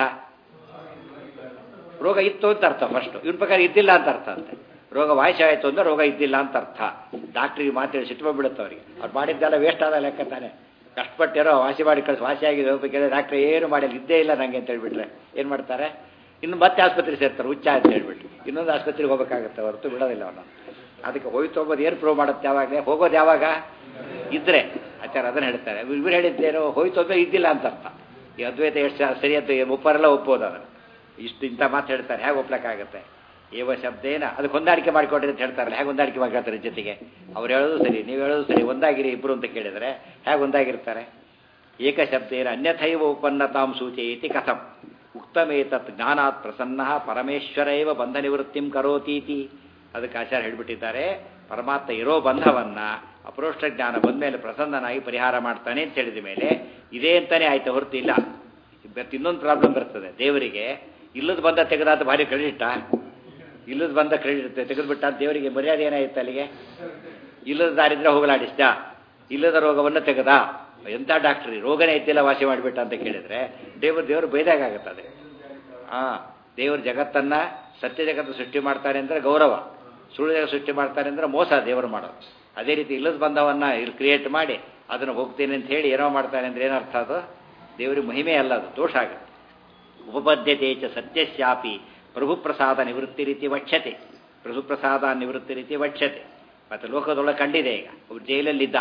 ರೋಗ ಇತ್ತು ಅಂತ ಅರ್ಥ ಫಸ್ಟ್ ಇವ್ರ ಪ್ರಕಾರ ಇದ್ದಿಲ್ಲ ಅಂತ ಅರ್ಥ ಅಂತೆ ರೋಗ ವಾಸಿ ಆಯಿತು ಅಂದ್ರೆ ರೋಗ ಇದ್ದಿಲ್ಲ ಅಂತ ಅರ್ಥ ಡಾಕ್ಟ್ರಿಗೆ ಮಾತಾಡಿ ಸಿಟ್ಟು ಬಂದ್ಬಿಡುತ್ತೆ ಅವ್ರಿಗೆ ಅವ್ರು ಮಾಡಿದ್ದೆಲ್ಲ ವೇಸ್ಟ್ ಆದ ಲೆಕ್ಕ ತಾನೆ ಕಷ್ಟಪಟ್ಟಿರೋ ವಾಸಿ ಮಾಡಿ ಕಳಿಸಿ ವಾಸಿ ಆಗಿದೆ ಹೋಗ್ಬೇಕಾದ್ರೆ ಡಾಕ್ಟ್ರ್ ಏನು ಮಾಡಿಲ್ಲ ಇದ್ದೇ ಇಲ್ಲ ನನಗೆ ಅಂತ ಹೇಳ್ಬಿಟ್ರೆ ಏನು ಮಾಡ್ತಾರೆ ಇನ್ನು ಮತ್ತೆ ಆಸ್ಪತ್ರೆಗೆ ಸೇರ್ತಾರೆ ಹುಚ್ಚ ಅಂತ ಹೇಳ್ಬಿಟ್ಟು ಇನ್ನೊಂದು ಆಸ್ಪತ್ರೆಗೆ ಹೋಗ್ಬೇಕಾಗುತ್ತೆ ಹೊರತು ಬಿಡೋದಿಲ್ಲ ಅವನು ಅದಕ್ಕೆ ಹೋಯ್ತು ಹೋಗೋದು ಏನು ಪ್ರೂವ್ ಮಾಡುತ್ತೆ ಯಾವಾಗಲೇ ಹೋಗೋದು ಯಾವಾಗ ಇದ್ರೆ ಆಚಾರ ಅದನ್ನು ಹೇಳ್ತಾರೆ ಇವ್ರು ಹೇಳಿದ್ದೇನು ಹೋಯ್ತು ಅಂದ್ರೆ ಇದ್ದಿಲ್ಲ ಅಂತ ಅರ್ಥ ಈ ಅದ್ವೈತ ಎಷ್ಟು ಸರಿ ಅಂತ ಒಪ್ಪರೆಲ್ಲ ಒಪ್ಪೋದು ಅದನ್ನು ಇಷ್ಟು ಇಂಥ ಮಾತು ಹೇಳ್ತಾರೆ ಹೇಗೆ ಒಪ್ಲಕ್ಕಾಗತ್ತೆ ಏವ ಶಬ್ದೇನ ಅದಕ್ಕೆ ಹೊಂದಾಣಿಕೆ ಮಾಡಿಕೊಡ್ರಿ ಅಂತ ಹೇಳ್ತಾರಲ್ಲ ಹೇಗೆ ಹೊಂದಾಣಿಕೆ ಮಾಡ್ಕೊಳ್ತಾರೆ ಜೊತೆಗೆ ಅವ್ರು ಹೇಳೋದು ಸರಿ ನೀವು ಹೇಳೋದು ಸರಿ ಒಂದಾಗಿರಿ ಇಬ್ಬರು ಅಂತ ಕೇಳಿದರೆ ಹೇಗೆ ಒಂದಾಗಿರ್ತಾರೆ ಏಕ ಶಬ್ದೇನ ಅನ್ಯಥೈವ ಉಪನ್ನತಾಂ ಸೂಚಯತಿ ಕಥಂ ಉಕ್ತಮೇತತ್ ಜ್ಞಾನಾತ್ ಪ್ರಸನ್ನ ಪರಮೇಶ್ವರ ಏವ ಬಂಧ ನಿವೃತ್ತಿಂ ಕರೋತೀತಿ ಅದಕ್ಕೆ ಆಚಾರ್ಯ ಹೇಳ್ಬಿಟ್ಟಿದ್ದಾರೆ ಪರಮಾತ್ಮ ಇರೋ ಬಂಧವನ್ನ ಅಪರೋಷ್ಟ ಜ್ಞಾನ ಬಂದಮೇಲೆ ಪ್ರಸನ್ನನಾಗಿ ಪರಿಹಾರ ಮಾಡ್ತಾನೆ ಅಂತ ಹೇಳಿದ ಮೇಲೆ ಇದೇ ಅಂತಾನೆ ಆಯ್ತು ಹೊರತು ಇಲ್ಲ ಇವತ್ತು ಇನ್ನೊಂದು ಪ್ರಾಬ್ಲಮ್ ಬರ್ತದೆ ದೇವರಿಗೆ ಇಲ್ಲದ ಬಂದ ತೆಗೆದಾತ ಭಾರಿ ಕ್ರೆಡಿಟ ಇಲ್ಲದ ಬಂದ ಕ್ರೆಡಿಟ್ ತೆಗೆದುಬಿಟ್ಟ ದೇವರಿಗೆ ಮರ್ಯಾದೆ ಏನಾಯ್ತು ಅಲ್ಲಿಗೆ ಇಲ್ಲದ ದಾರಿದ್ರೆ ಹೋಗಲಾಡಿಸ್ದ ಇಲ್ಲದ ರೋಗವನ್ನು ತೆಗೆದ ಎಂಥ ಡಾಕ್ಟ್ರಿ ರೋಗನೇ ಇದ್ದಿಲ್ಲ ವಾಸಿ ಮಾಡಿಬಿಟ್ಟ ಅಂತ ಕೇಳಿದ್ರೆ ದೇವರು ದೇವರು ಬೈದಾಗತ್ತದೆ ಆ ದೇವರು ಜಗತ್ತನ್ನ ಸತ್ಯ ಜಗತ್ತು ಸೃಷ್ಟಿ ಮಾಡ್ತಾರೆ ಅಂದ್ರೆ ಗೌರವ ಸುಳ್ಳು ಜಗತ್ತು ಸೃಷ್ಟಿ ಮಾಡ್ತಾರೆ ಅಂದ್ರೆ ಮೋಸ ದೇವರು ಮಾಡೋದು ಅದೇ ರೀತಿ ಇಲ್ಲದ ಬಂಧವನ್ನ ಇಲ್ಲಿ ಕ್ರಿಯೇಟ್ ಮಾಡಿ ಅದನ್ನು ಹೋಗ್ತೀನಿ ಅಂತ ಹೇಳಿ ಏನೋ ಮಾಡ್ತಾನೆ ಅಂದ್ರೆ ಏನರ್ಥ ಅದು ದೇವರಿಗೆ ಮಹಿಮೆ ಅಲ್ಲ ಅದು ದೋಷ ಆಗುತ್ತೆ ಉಪಪದ್ಯತೆ ಚ ಸತ್ಯಸ್ಯಾಪಿ ಪ್ರಭುಪ್ರಸಾದ ನಿವೃತ್ತಿ ರೀತಿ ವಕ್ಷತೆ ಪ್ರಭುಪ್ರಸಾದ ನಿವೃತ್ತಿ ರೀತಿ ವಕ್ಷತೆ ಮತ್ತು ಲೋಕದೊಳಗೆ ಕಂಡಿದೆ ಈಗ ಒಬ್ಬ ಜೈಲಲ್ಲಿದ್ದ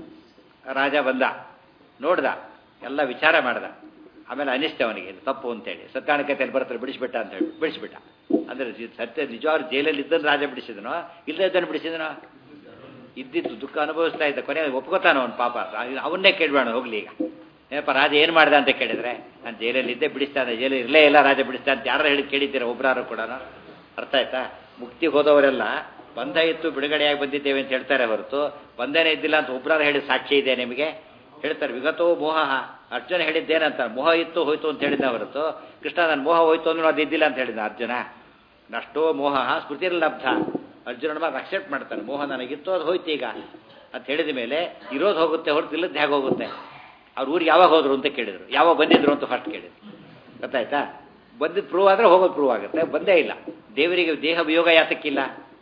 ರಾಜ ಬಂದ ನೋಡ್ದ ಎಲ್ಲ ವಿಚಾರ ಮಾಡ್ದ ಆಮೇಲೆ ಅನಿಸ್ತ ಅವನಿಗೆ ಇದು ತಪ್ಪು ಅಂತೇಳಿ ಸತ್ಯಾಣಿಕತೆಯಲ್ಲಿ ಬರ್ತಾರೆ ಬಿಡಿಸ್ಬಿಟ್ಟ ಅಂತ ಹೇಳಿ ಬಿಡಿಸ್ಬಿಟ್ಟ ಅಂದ್ರೆ ಜಿ- ಸತ್ಯ ನಿಜವಾಗ್ಲೂ ಜೈಲಲ್ಲಿ ಇದ್ದನ್ನು ರಾಜ ಬಿಡಿಸಿದನೋ ಇಲ್ಲದೇ ಇದ್ದನ್ನು ಬಿಡಿಸಿದನೋ ಇದ್ದಿದ್ದು ದುಃಖ ಅನುಭವಿಸ್ತಾ ಇದ್ದ ಕೊನೆ ಒಪ್ಕೋತಾನ ಅವನು ಪಾಪ ಅವನ್ನೇ ಕೇಳ್ಬೇಡ ಹೋಗ್ಲಿ ಈಗ ಏನಪ್ಪ ರಾಜ ಏನು ಮಾಡ್ದ ಅಂತ ಕೇಳಿದ್ರೆ ನಾನು ಜೈಲಲ್ಲಿ ಇದ್ದೆ ಬಿಡಿಸ್ತಾನೆ ಜೈಲಲ್ಲಿ ಇರಲೇ ಇಲ್ಲ ರಾಜ ಬಿಡಿಸ್ತಾ ಅಂತ ಯಾರು ಹೇಳಿ ಕೇಳಿದ್ದೀರ ಒಬ್ಬರಾರು ಕೂಡ ಅರ್ಥ ಆಯ್ತಾ ಮುಕ್ತಿಗೆ ಹೋದವರೆಲ್ಲ ಬಂಧ ಇತ್ತು ಬಿಡುಗಡೆಯಾಗಿ ಬಂದಿದ್ದೇವೆ ಅಂತ ಹೇಳ್ತಾರೆ ಹೊರತು ಬಂಧನೇ ಇದ್ದಿಲ್ಲ ಅಂತ ಒಬ್ಬರಾರು ಹೇಳಿ ಸಾಕ್ಷಿ ಇದೆ ನಿಮಗೆ ಹೇಳ್ತಾರೆ ವಿಗತೋ ಮೋಹ ಅರ್ಜುನ ಹೇಳಿದ್ದೇನಂತ ಮೋಹ ಇತ್ತು ಹೋಯ್ತು ಅಂತ ಹೇಳಿದ ಹೊರತು ಕೃಷ್ಣ ನನ್ನ ಮೋಹ ಹೋಯ್ತು ಅಂದ್ರೆ ಅದು ಇದ್ದಿಲ್ಲ ಅಂತ ಹೇಳಿದ ಅರ್ಜುನ ನಷ್ಟೋ ಮೋಹ ಸ್ಮೃತಿರ್ಲಬ್ಧ ಅರ್ಜುನನ ಮಾತು ಅಕ್ಸೆಪ್ಟ್ ಮಾಡ್ತಾನೆ ಮೋಹ ನನಗಿತ್ತು ಅದು ಹೋಯ್ತು ಈಗ ಅಂತ ಹೇಳಿದ ಮೇಲೆ ಇರೋದು ಹೋಗುತ್ತೆ ಹೊರತು ಇಲ್ಲದ್ದು ಹೇಗೆ ಹೋಗುತ್ತೆ ಅವ್ರ ಊರಿಗೆ ಯಾವಾಗ ಹೋದ್ರು ಅಂತ ಕೇಳಿದ್ರು ಯಾವಾಗ ಬಂದಿದ್ರು ಅಂತ ಫಸ್ಟ್ ಕೇಳಿದ್ರು ಗೊತ್ತಾಯ್ತಾ ಬಂದಿದ್ದು ಪ್ರೂವ್ ಆದರೆ ಹೋಗೋದು ಪ್ರೂವ್ ಆಗುತ್ತೆ ಬಂದೇ ಇಲ್ಲ ದೇವರಿಗೆ ದೇಹ ವಿಯೋಗ ಯಾತಕ್ಕಿಲ್ಲ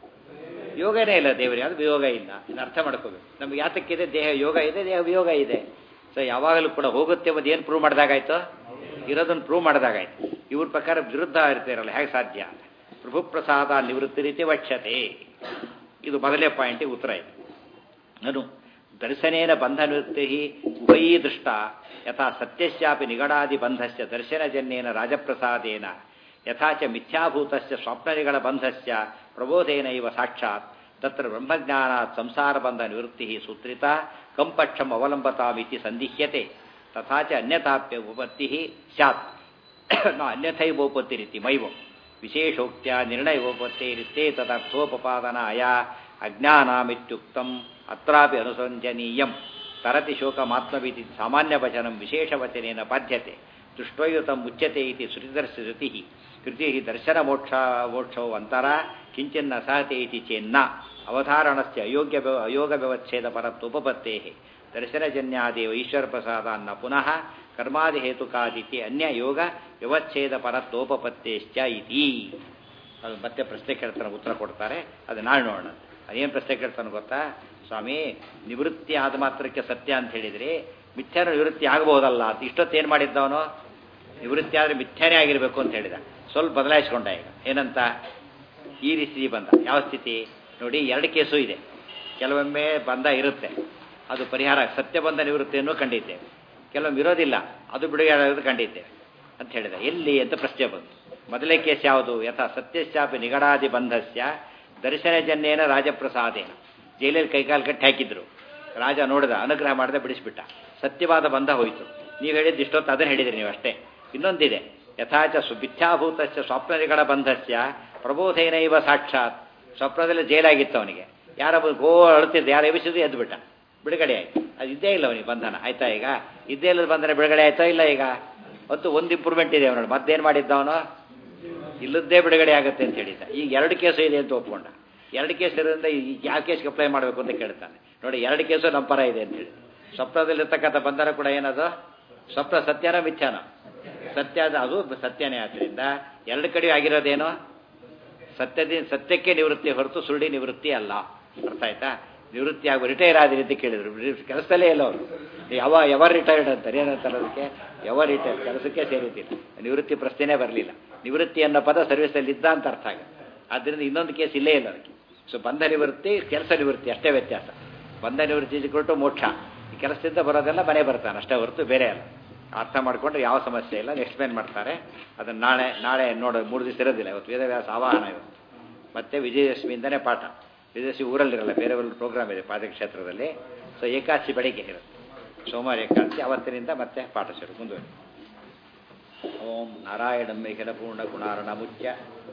ಯೋಗನೇ ಇಲ್ಲ ದೇವರಿಗೆ ಅದು ವಿಯೋಗ ಇಲ್ಲ ಇನ್ನು ಅರ್ಥ ಮಾಡ್ಕೋಬೇಕು ನಮ್ಗೆ ಯಾತಕ್ಕಿದೆ ದೇಹ ಯೋಗ ಇದೆ ದೇಹ ವಿಯೋಗ ಇದೆ ಸೊ ಯಾವಾಗಲೂ ಕೂಡ ಹೋಗುತ್ತೆ ಮತ್ತು ಏನು ಪ್ರೂವ್ ಮಾಡಿದಾಗಾಯ್ತು ಇರೋದನ್ನು ಪ್ರೂವ್ ಮಾಡಿದಾಗಾಯ್ತು ಇವ್ರ ಪ್ರಕಾರ ವಿರುದ್ಧ ಇರ್ತೀರಲ್ಲ ಹೇಗೆ ಸಾಧ್ಯ ಪ್ರಭು ಪ್ರಸಾದ ನಿವೃತ್ತಿ ರೀತಿ ವಕ್ಷತೆ ಇದು ಮೊದಲೇ ಪಾಯಿಂಟಿಗೆ ಉತ್ತರ ಇದೆ ನನು ದರ್ಶನೇನ ಬಂಧ ನಿವೃತ್ತಿ ಉಭಯೀ ದೃಷ್ಟ ಯಥಾ ಸತ್ಯಸ್ಯಾಪಿ ನಿಗಡಾದಿ ಬಂಧಸ್ಯ ದರ್ಶನಜನ್ಯೇನ ರಾಜಪ್ರಸಾದೇನ ಯಥಾ ಚ ಮಿಥ್ಯಾಭೂತಸ್ಯ ಸ್ವಪ್ನನಿಗಳ ಬಂಧಸ್ಯ ಪ್ರಬೋಧೇನ ಇವ ಸಾಕ್ಷಾತ್ ತತ್ರ ಬ್ರಹ್ಮಜ್ಞಾನಾತ್ ಸಂಸಾರ ಬಂಧ ನಿವೃತ್ತಿ ಸೂತ್ರಿತ ಕಂಪಕ್ಷಂ ಅವಲಂಬತಾಮಿತಿ ಸಂದಿಹ್ಯತೆ ತಥಾ ಚ ಅನ್ಯಥಾಪ್ಯ ಉಪತ್ತಿ ಸ್ಯಾತ್ ನ ಅನ್ಯಥೈವೋಪತ್ತಿರಿತಿ ಮೈವ ವಿಶೇಷೋಕ್ತ್ಯ ನಿರ್ಣಯೋಪತ್ತೇರಿತ್ತೇ ತದರ್ಥೋಪಪಾದನಾಯ ಅಜ್ಞಾನಾಮಿತ್ಯುಕ್ತಂ ಅತ್ರಾಪಿ ಅನುಸಂಜನೀಯಂ ತರತಿ ಶೋಕಮಾತ್ಮವಿತಿ ಸಾಮಾನ್ಯವಚನಂ ವಿಶೇಷವಚನೇನ ಬಾಧ್ಯತೆ ದೃಷ್ಟೋಯುತಂ ಮುಚ್ಯತೆ ಇತಿ ಶ್ರುತಿದರ್ಶ ಶ್ರುತಿ ಕೃತಿ ದರ್ಶನ ಮೋಕ್ಷ ಮೋಕ್ಷೋ ಅಂತರ ಕಿಂಚಿನ್ನ ಸಹತೆ ಇತಿ ಚೇನ್ನ ಅವಧಾರಣಸ್ಯ ಅಯೋಗ್ಯ ಅಯೋಗ ವ್ಯವಚ್ಛೇದ ಪರತ್ವೋಪತ್ತೇ ದರ್ಶನಜನ್ಯಾದೇವ ಈಶ್ವರ ಪ್ರಸಾದಾನ್ನ ಪುನಃ ಕರ್ಮಾದಿ ಹೇತುಕಾದಿತಿ ಅನ್ಯ ಯೋಗ ವ್ಯವಚ್ಛೇದ ಪರತ್ವೋಪತ್ತೇಶ್ಚ ಇತಿ ಅದು ಮತ್ತೆ ಪ್ರಶ್ನೆ ಕೇಳ್ತಾನೆ ಉತ್ತರ ಕೊಡ್ತಾರೆ ಅದು ನಾಳೆ ನೋಡೋಣ ಅದೇನು ಪ್ರಶ್ನೆ ಕೇಳ್ತಾನೆ ಗೊತ್ತಾ ಸ್ವಾಮಿ ನಿವೃತ್ತಿ ಆದ ಮಾತ್ರಕ್ಕೆ ಸತ್ಯ ಅಂತ ಹೇಳಿದ್ರಿ ಮಿಥ್ಯಾನ ನಿವೃತ್ತಿ ಆಗಬಹುದಲ್ಲ ಅಂತ ಇಷ್ಟೊತ್ತು ಏನು ಮಾಡಿದ್ದವನು ನಿವೃತ್ತಿ ಆದರೆ ಮಿಥ್ಯಾನೇ ಆಗಿರಬೇಕು ಅಂತ ಹೇಳಿದ ಸ್ವಲ್ಪ ಬದಲಾಯಿಸ್ಕೊಂಡ ಈಗ ಏನಂತ ಈ ರೀತಿ ಬಂದ ಯಾವ ಸ್ಥಿತಿ ನೋಡಿ ಎರಡು ಕೇಸು ಇದೆ ಕೆಲವೊಮ್ಮೆ ಬಂಧ ಇರುತ್ತೆ ಅದು ಪರಿಹಾರ ಸತ್ಯ ಬಂಧ ನಿವೃತ್ತಿಯನ್ನು ಕಂಡಿದ್ದೇವೆ ಕೆಲವೊಮ್ಮೆ ಇರೋದಿಲ್ಲ ಅದು ಬಿಡುಗಡೆ ಆಗೋದು ಕಂಡಿದ್ದೇವೆ ಅಂತ ಹೇಳಿದ ಎಲ್ಲಿ ಅಂತ ಪ್ರಶ್ನೆ ಬಂತು ಮೊದಲೇ ಕೇಸ್ ಯಾವುದು ಯಥಾ ಸತ್ಯಶ್ಚಾಪಿ ನಿಗಡಾದಿ ಬಂಧಸ್ಯ ದರ್ಶನಜನ್ಯೇನ ರಾಜಪ್ರಸಾದೇನ ಜೈಲಲ್ಲಿ ಕೈಕಾಲು ಕಟ್ಟಿ ಹಾಕಿದ್ರು ರಾಜ ನೋಡಿದ ಅನುಗ್ರಹ ಮಾಡದೆ ಬಿಡಿಸ್ಬಿಟ್ಟ ಸತ್ಯವಾದ ಬಂಧ ಹೋಯಿತು ನೀವು ಹೇಳಿದ್ದು ಇಷ್ಟೊತ್ತು ಅದನ್ನು ಹೇಳಿದ್ರಿ ನೀವು ಅಷ್ಟೇ ಇನ್ನೊಂದಿದೆ ಯಥಾಚ ಸುಮಿಥ್ಯಾಭೂತಸ್ಯ ಸ್ವಪ್ನಗಳ ಬಂಧಸ್ಯ ಪ್ರಬೋಧೇನ ಇವ ಸಾಕ್ಷಾತ್ ಸ್ವಪ್ನದಲ್ಲಿ ಜೈಲಾಗಿತ್ತು ಅವನಿಗೆ ಯಾರ ಗೋ ಅಳುತ್ತಿದ್ದ ಯಾರು ಎಬಿಸಿದ್ರು ಎದ್ದು ಬಿಟ್ಟ ಬಿಡುಗಡೆ ಆಯ್ತು ಅದು ಇದ್ದೇ ಇಲ್ಲ ಅವನಿಗೆ ಬಂಧನ ಆಯ್ತಾ ಈಗ ಇದ್ದೇ ಇಲ್ಲದ ಬಂಧನ ಬಿಡುಗಡೆ ಆಯ್ತಾ ಇಲ್ಲ ಈಗ ಮತ್ತು ಒಂದು ಇಂಪ್ರೂವ್ಮೆಂಟ್ ಇದೆ ಅವನು ಮತ್ತೇನು ಮಾಡಿದ್ದವನು ಇಲ್ಲದ್ದೇ ಬಿಡುಗಡೆ ಆಗುತ್ತೆ ಅಂತ ಹೇಳಿದ್ದ ಈಗ ಎರಡು ಕೇಸು ಇದೆ ಅಂತ ಒಪ್ಕೊಂಡ ಎರಡು ಕೇಸ್ ಇರೋದ್ರಿಂದ ಈಗ ಯಾವ ಕೇಸ್ಗೆ ಅಪ್ಲೈ ಮಾಡಬೇಕು ಅಂತ ಕೇಳ್ತಾನೆ ನೋಡಿ ಎರಡು ಕೇಸು ನಮ್ಮ ಪರ ಇದೆ ಅಂತ ಹೇಳಿ ಸ್ವಪ್ನದಲ್ಲಿರ್ತಕ್ಕಂಥ ಬಂಧನ ಕೂಡ ಏನದು ಸ್ವಪ್ನ ಸತ್ಯನ ಮಿಥ್ಯಾನ ಸತ್ಯ ಅದು ಅದು ಸತ್ಯನೇ ಆದ್ದರಿಂದ ಎರಡು ಕಡೆ ಆಗಿರೋದೇನು ಸತ್ಯದ ಸತ್ಯಕ್ಕೆ ನಿವೃತ್ತಿ ಹೊರತು ಸುಳ್ಳಿ ನಿವೃತ್ತಿ ಅಲ್ಲ ಅರ್ಥ ಆಯ್ತಾ ನಿವೃತ್ತಿ ಆಗುವ ರಿಟೈರ್ ಆದ ರೀತಿ ಕೇಳಿದ್ರು ಕೆಲಸದಲ್ಲೇ ಇಲ್ಲ ಅವರು ಯಾವ ಯಾವ ರಿಟೈರ್ಡ್ ಅಂತಾರೆ ಏನಂತಾರೆ ಅದಕ್ಕೆ ಯಾವ ರಿಟೈರ್ ಕೆಲಸಕ್ಕೆ ಸೇರಿದ್ದಿಲ್ಲ ನಿವೃತ್ತಿ ಪ್ರಶ್ನೆನೇ ಬರಲಿಲ್ಲ ನಿವೃತ್ತಿ ಅನ್ನೋ ಪದ ಸರ್ವಿಸಲ್ಲಿ ಇದ್ದ ಅಂತ ಅರ್ಥ ಆಗುತ್ತೆ ಆದ್ದರಿಂದ ಇನ್ನೊಂದು ಕೇಸ್ ಇಲ್ಲೇ ಇಲ್ಲ ಅದಕ್ಕೆ ಸೊ ಬಂಧ ನಿವೃತ್ತಿ ಕೆಲಸ ನಿವೃತ್ತಿ ಅಷ್ಟೇ ವ್ಯತ್ಯಾಸ ಬಂಧ ನಿವೃತ್ತಿ ಕೊಟ್ಟು ಮೋಕ್ಷ ಈ ಕೆಲಸದಿಂದ ಬರೋದೆಲ್ಲ ಮನೆ ಬರ್ತಾನೆ ಅಷ್ಟೇ ಹೊರತು ಬೇರೆ ಅಲ್ಲ ಅರ್ಥ ಮಾಡಿಕೊಂಡ್ರೆ ಯಾವ ಸಮಸ್ಯೆ ಇಲ್ಲ ಎಕ್ಸ್ಪ್ಲೇನ್ ಮಾಡ್ತಾರೆ ಅದನ್ನು ನಾಳೆ ನಾಳೆ ನೋಡೋ ಮೂರು ದಿವಸ ಇರೋದಿಲ್ಲ ಇವತ್ತು ವೇದವ್ಯಾಸ ಆವಾಹನ ಇವತ್ತು ಮತ್ತೆ ವಿಜಯದಶಮಿಯಿಂದನೇ ಪಾಠ ವಿಜಯದಶಮಿ ಊರಲ್ಲಿರಲ್ಲ ಬೇರೆ ಒಂದು ಪ್ರೋಗ್ರಾಮ್ ಇದೆ ಪಾದಕ್ಷೇತ್ರದಲ್ಲಿ ಸೊ ಏಕಾದಶಿ ಬೆಳಿಗ್ಗೆ ಇರುತ್ತೆ ಸೋಮವಾರ ಏಕಾದಶಿ ಅವತ್ತಿನಿಂದ ಮತ್ತೆ ಪಾಠ ಶುರು ಮುಂದುವರಿ ಓಂ ನಾರಾಯಣಂ ಮೇಘಲ ಪೂರ್ಣ ಗುಣಾರಣ ಮುಖ್ಯ